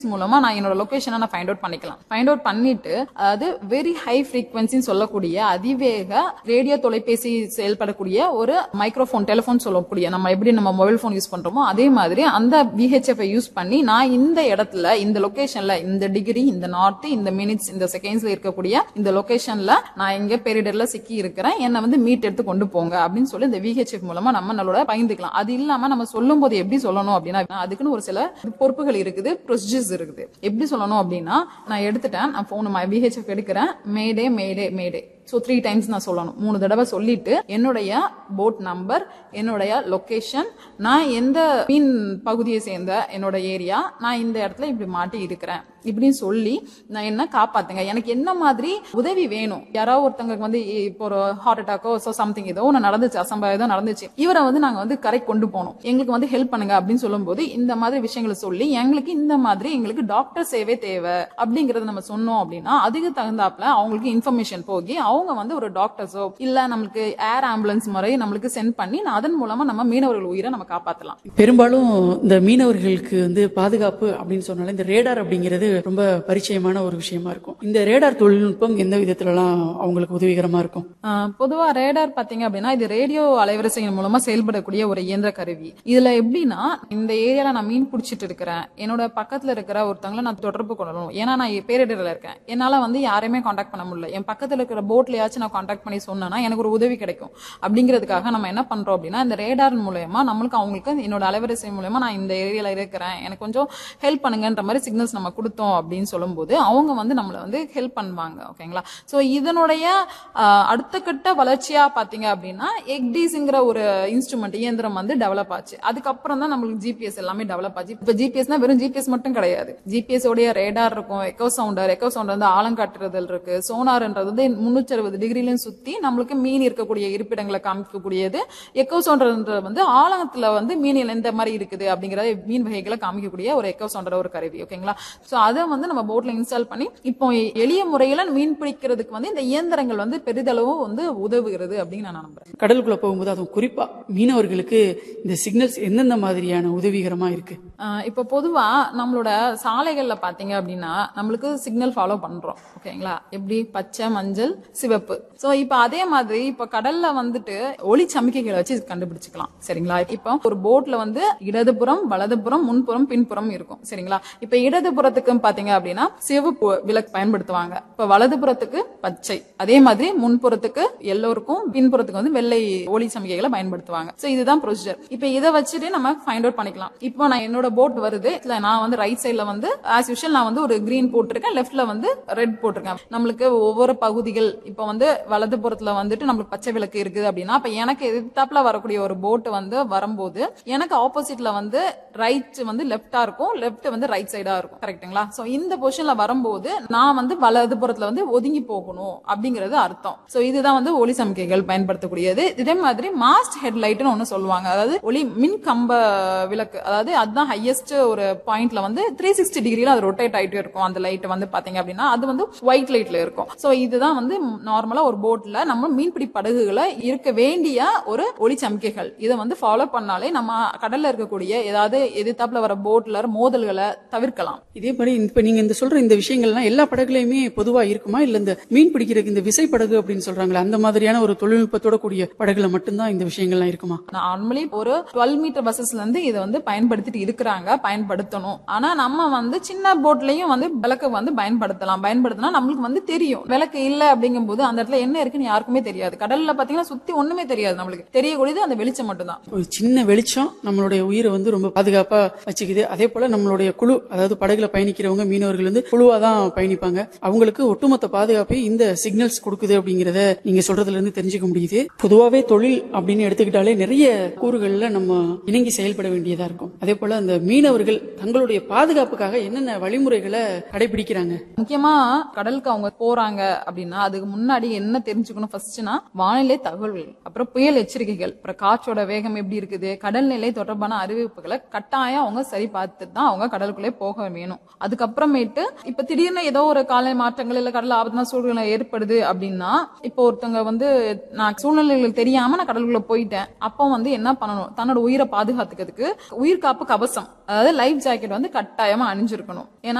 மூலமா நான் என்னோட லொகேஷனை நான் ஃபைண்ட் அவுட் பண்ணிக்கலாம் ஃபைண்ட் அவுட் பண்ணிட்டு அது வெரி ஹை ஃப்ரீக்வன்சின்னு சொல்லக்கூடிய அதிவேக ரேடியோ தொலைபேசி செயல்படக்கூடிய ஒரு மைக்ரோஃபோன் டெலிஃபோன் சொல்லக்கூடிய நம்ம எப்படி நம்ம மொபைல் ஃபோன் யூஸ் பண்றோமோ அதே மாதிரி அந்த விஹெச்எஃப் யூஸ் பண்ணி நான் இந்த இடத்துல இந்த லொகேஷன்ல இந்த டிகிரி இந்த நார்த் இந்த மினிட்ஸ் இந்த செகண்ட்ஸ்ல இருக்கக்கூடிய இந்த லொகேஷன்ல நான் இங்க பெரிடர்ல சிக்கி இருக்கிறேன் என்னை வந்து மீட் எடுத்து கொண்டு போங்க அப்படின்னு சொல்லி இந்த விஹெச்எஃப் மூலமா நம்ம நம்மளோட பகிர்ந்துக்கலாம் அது இல்லாம நம்ம சொல்லும் போது எப்படி சொல்லணும் அப்படின்னா அதுக்குன்னு ஒரு சில பொறுப்புகள் இருக்குது ப்ரொசீஜர்ஸ் இருக்குது எப்படி சொல்லணும் அப்படின்னா நான் எடுத்துட்டேன் நான் போன் விஹெச்எஃப் எடுக்கிறேன் mayday mayday mayday so three times நான் சொல்லணும் மூணு தடவை சொல்லிட்டு என்னுடைய போட் நம்பர் என்னுடைய லொகேஷன் நான் எந்த மீன் பகுதியை சேர்ந்த என்னோட ஏரியா நான் இந்த இடத்துல இப்படி மாட்டி இருக்கிறேன் இப்படின்னு சொல்லி நான் என்ன காப்பாத்துங்க எனக்கு என்ன மாதிரி உதவி வேணும் யாராவது ஒருத்தங்களுக்கு வந்து இப்போ ஒரு ஹார்ட் அட்டாக்கோ ஸோ சம்திங் ஏதோ ஒன்று நடந்துச்சு அசம்பாவிதம் நடந்துச்சு இவரை வந்து நாங்க வந்து கரை கொண்டு போனோம் எங்களுக்கு வந்து ஹெல்ப் பண்ணுங்க அப்படின்னு சொல்லும்போது இந்த மாதிரி விஷயங்களை சொல்லி எங்களுக்கு இந்த மாதிரி எங்களுக்கு டாக்டர் சேவை தேவை அப்படிங்கறத நம்ம சொன்னோம் அப்படின்னா அதுக்கு தகுந்தாப்புல அவங்களுக்கு இன்ஃபர்மேஷன் போகி அவங்க வந்து ஒரு டாக்டர்ஸோ இல்ல நம்மளுக்கு ஏர் ஆம்புலன்ஸ் முறை நம்மளுக்கு சென்ட் பண்ணி அதன் மூலமா நம்ம மீனவர்கள் உயிரை நம்ம காப்பாத்தலாம் பெரும்பாலும் இந்த மீனவர்களுக்கு வந்து பாதுகாப்பு அப்படின்னு சொன்னாலே இந்த ரேடார் அப்படிங்கிறது ரொம்ப பரிச்சயமான ஒரு விஷயமா இருக்கும் இந்த ரேடார் தொழில்நுட்பம் எந்த விதத்துலலாம் அவங்களுக்கு உதவிகரமா இருக்கும் ஆஹ் பொதுவா ரேடார் பாத்தீங்க அப்படின்னா இது ரேடியோ அலைவரிசையின் மூலமா செயல்படக்கூடிய ஒரு இயந்திர கருவி இதுல எப்படின்னா இந்த ஏரியால நான் மீன் பிடிச்சிட்டு இருக்கிறேன் என்னோட பக்கத்துல இருக்கிற ஒருத்தவங்களை நான் தொடர்பு கொள்ளணும் ஏன்னா நான் பேரிடர்ல இருக்கேன் என்னால வந்து யாரையுமே காண்டாக்ட் பண்ண முடியல என் பக்கத்துல இருக்கிற போட்லயாச்சும் நான் காண்டாக்ட் பண்ணி சொன்னேன்னா எனக்கு ஒரு உதவி கிடைக்கும் அப்படிங்கிறதுக்காக நம்ம என்ன பண்றோம் அப்படின்னா இந்த ரேடார் மூலயமா நம்மளுக்கு அவங்களுக்கு என்னோட அலைவரிசை மூலயமா நான் இந்த ஏரியால இருக்கிறேன் எனக்கு கொஞ்சம் ஹெல்ப் பண்ணுங்கன்ற மாதிரி சிக்னல்ஸ் நம்ம கொடுத்தோம் அப்படின்னு சொல்லும்போது அவங்க வந்து நம்மளை வந்து ஹெல்ப் பண்ணுவாங்க ஓகேங்களா ஸோ இதனுடைய ஆஹ், அடுத்த கட்ட வளர்ச்சியா பாத்தீங்க அப்படின்னா எக்டிஸ்ங்கிற ஒரு இன்ஸ்ட்ருமெண்ட் இயந்திரம் வந்து டெவலப் ஆச்சு அதுக்கப்புறம் தான் நம்மளுக்கு ஜிபிஎஸ் எல்லாமே டெவலப் ஆச்சு இப்போ ஜிபிஎஸ்னா வெறும் ஜிபிஎஸ் மட்டும் கிடையாது ஜிபிஎஸ் உடைய ரேடார் இருக்கும் எக்கோ சவுண்டர் எக்கோ சவுண்டர் வந்து ஆழங்காட்டுறதல் இருக்கு சோனார்ன்றது வந்து முன்னூற்றி அறுபது டிகிரிலையும் சுத்தி நம்மளுக்கு மீன் இருக்கக்கூடிய இருப்பிடங்களை காமிக்கக்கூடியது எக்கோ சவுண்டர்ன்றது வந்து ஆழத்துல வந்து மீனில் எந்த மாதிரி இருக்குது அப்படிங்கறத மீன் வகைகளை காமிக்கக்கூடிய ஒரு எக்கோ சவுண்டர் ஒரு கருவி ஓகேங்களா சோ அதை வந்து நம்ம போட்ல இன்ஸ்டால் பண்ணி இப்போ எளிய முறையில மீன் பிடிக்கிறதுக்கு வந்து இந்த இயந்திரங்கள் வந்து பெரிதளவும் வந்து உதவுகிறது அப்படின்னு நான் நம்புறேன் கடலுக்குள்ள போகும்போது அதுவும் குறிப்பா மீனவர்களுக்கு இந்த சிக்னல்ஸ் எந்தெந்த மாதிரியான உதவிகரமா இருக்கு ஆஹ் இப்போ பொதுவா நம்மளோட சாலைகள்ல பாத்தீங்க அப்படின்னா நம்மளுக்கு சிக்னல் ஃபாலோ பண்றோம் ஓகேங்களா எப்படி பச்சை மஞ்சள் சிவப்பு சோ இப்போ அதே மாதிரி இப்போ கடல்ல வந்துட்டு ஒளி சமிக்கைகளை வச்சு கண்டுபிடிச்சுக்கலாம் சரிங்களா இப்போ ஒரு போட்ல வந்து இடதுபுறம் வலதுபுறம் முன்புறம் பின்புறம் இருக்கும் சரிங்களா இப்போ இடதுபுறத்துக்கு பாத்தீங்க அப்படின்னா சிவப்பு விளக்கு பயன்படுத்துவாங்க இப்போ வலதுபுறத்துக்கு பச்சை அதே மாதிரி முன்புறத்துக்கு எல்லோருக்கும் பின்புறத்துக்கு வந்து வெள்ளை ஒளி சமிக்கைகளை பயன்படுத்துவாங்க சோ இதுதான் ப்ரொசீஜர் இப்போ இதை வச்சுட்டு நம்ம ஃபைண்ட் அவுட் பண்ணிக்கலாம் இப்போ நான் என்னோட போட் வருது இல்ல நான் வந்து ரைட் சைடுல வந்து ஆஸ் யூஷுவல் நான் வந்து ஒரு கிரீன் போட்டிருக்கேன் லெஃப்ட்ல வந்து ரெட் போட்டிருக்கேன் நம்மளுக்கு ஒவ்வொரு பகுதிகள் இப்போ வந்து வலதுபுறத்துல வந்துட்டு நம்மளுக்கு பச்சை விளக்கு இருக்குது அப்படின்னா அப்ப எனக்கு எதிர்த்தாப்புல வரக்கூடிய ஒரு போட் வந்து வரும்போது எனக்கு ஆப்போசிட்ல வந்து ரைட் வந்து லெஃப்டா இருக்கும் லெஃப்ட் வந்து ரைட் சைடா இருக்கும் கரெக்ட்டுங்களா சோ இந்த பொசிஷன்ல வரும்போது நான் வந்து வலதுபுறத்துல வந்து ஒதுங்கி போகணும் அப்படிங்கிறது அர்த்தம் சோ இதுதான் வந்து ஒளி சமிக்கைகள் பயன்படுத்தக்கூடியது இதே மாதிரி மாஸ்ட் ஹெட்லைட்னு ஒன்னு சொல்லுவாங்க அதாவது ஒளி மின் கம்ப விளக்கு அதாவது அதுதான் ஹையஸ்ட் ஒரு பாயிண்ட்ல வந்து த்ரீ சிக்ஸ்டி டிகிரில அது ரொட்டேட் ஆயிட்டே இருக்கும் அந்த லைட் வந்து பாத்தீங்க அப்படின்னா அது வந்து ஒயிட் லைட்ல இருக்கும் சோ இதுதான் வந்து நார்மலா ஒரு போட்ல நம்ம மீன்பிடி படகுகளை இருக்க வேண்டிய ஒரு ஒளி சமிக்கைகள் இதை வந்து ஃபாலோ பண்ணாலே நம்ம கடல்ல இருக்கக்கூடிய ஏதாவது எதிர்த்தாப்புல வர போட்ல மோதல்களை தவிர்க்கலாம் இதே மாதிரி இப்ப நீங்க இந்த சொல்ற இந்த விஷயங்கள்லாம் எல்லா படகுலயுமே பொதுவா இருக்குமா இல்ல இந்த மீன் பிடிக்கிறதுக்கு இந்த விசை படகு அப்படின்னு சொல்றாங்களே அந்த மாதிரியான ஒரு தொழில்நுட்பத்தோட கூடிய படகுல மட்டும்தான் இந்த விஷயங்கள்லாம் இருக்குமா நார்மலி ஒரு டுவெல் மீட்டர் பஸ்ஸஸ்ல இருந்து இதை வந்து பயன்படுத்திட்டு இருக்கிறாங்க பயன்படுத்தணும் ஆனா நம்ம வந்து சின்ன போட்லயும் வந்து விளக்கு வந்து பயன்படுத்தலாம் பயன்படுத்தினா நம்மளுக்கு வந்து தெரியும் விளக்கு இல்ல அப்படிங்கும்போது அந்த இடத்துல என்ன இருக்குன்னு யாருக்குமே தெரியாது கடல்ல பாத்தீங்கன்னா சுத்தி ஒண்ணுமே தெரியாது நம்மளுக்கு தெரியக்கூடியது அந்த வெளிச்சம் மட்டும்தான் ஒரு சின்ன வெளிச்சம் நம்மளுடைய உயிரை வந்து ரொம்ப பாதுகாப்பா வச்சுக்குது அதே போல நம்மளுடைய குழு அதாவது படகுல பயணிக்கிறவங்க மீனவர்கள் வந்து குழுவா தான் பயணிப்பாங்க அவங்களுக்கு ஒட்டுமொத்த பாதுகாப்பை இந்த சிக்னல்ஸ் கொடுக்குது அப்படிங்கறத நீங்க சொல்றதுல இருந்து தெரிஞ்சுக்க முடியுது பொதுவாவே தொழில் அப்படின்னு எடுத்துக்கிட்டாலே நிறைய கூறுகள்ல நம்ம இணங்கி செயல்பட வேண்டியதா இருக்கும் அதே போல அந்த மீனவர்கள் தங்களுடைய பாதுகாப்புக்காக என்னென்ன வழிமுறைகளை கடைபிடிக்கிறாங்க முக்கியமா கடலுக்கு அவங்க போறாங்க அப்படின்னா அதுக்கு முன்னாடி முன்னாடி என்ன தெரிஞ்சுக்கணும் ஃபர்ஸ்ட்னா வானிலை தகவல்கள் அப்புறம் புயல் எச்சரிக்கைகள் அப்புறம் காற்றோட வேகம் எப்படி இருக்குது கடல் நிலை தொடர்பான அறிவிப்புகளை கட்டாயம் அவங்க சரி பார்த்துட்டு தான் அவங்க கடலுக்குள்ளே போக வேணும் அதுக்கப்புறமேட்டு இப்ப திடீர்னு ஏதோ ஒரு காலை மாற்றங்கள் இல்ல கடல் ஆபத்தான சூழ்நிலை ஏற்படுது அப்படின்னா இப்போ ஒருத்தவங்க வந்து நான் சூழ்நிலைகள் தெரியாம நான் கடலுக்குள்ள போயிட்டேன் அப்போ வந்து என்ன பண்ணணும் தன்னோட உயிரை பாதுகாத்துக்கிறதுக்கு உயிர் காப்பு கவசம் அதாவது லைஃப் ஜாக்கெட் வந்து கட்டாயமா அணிஞ்சிருக்கணும் ஏன்னா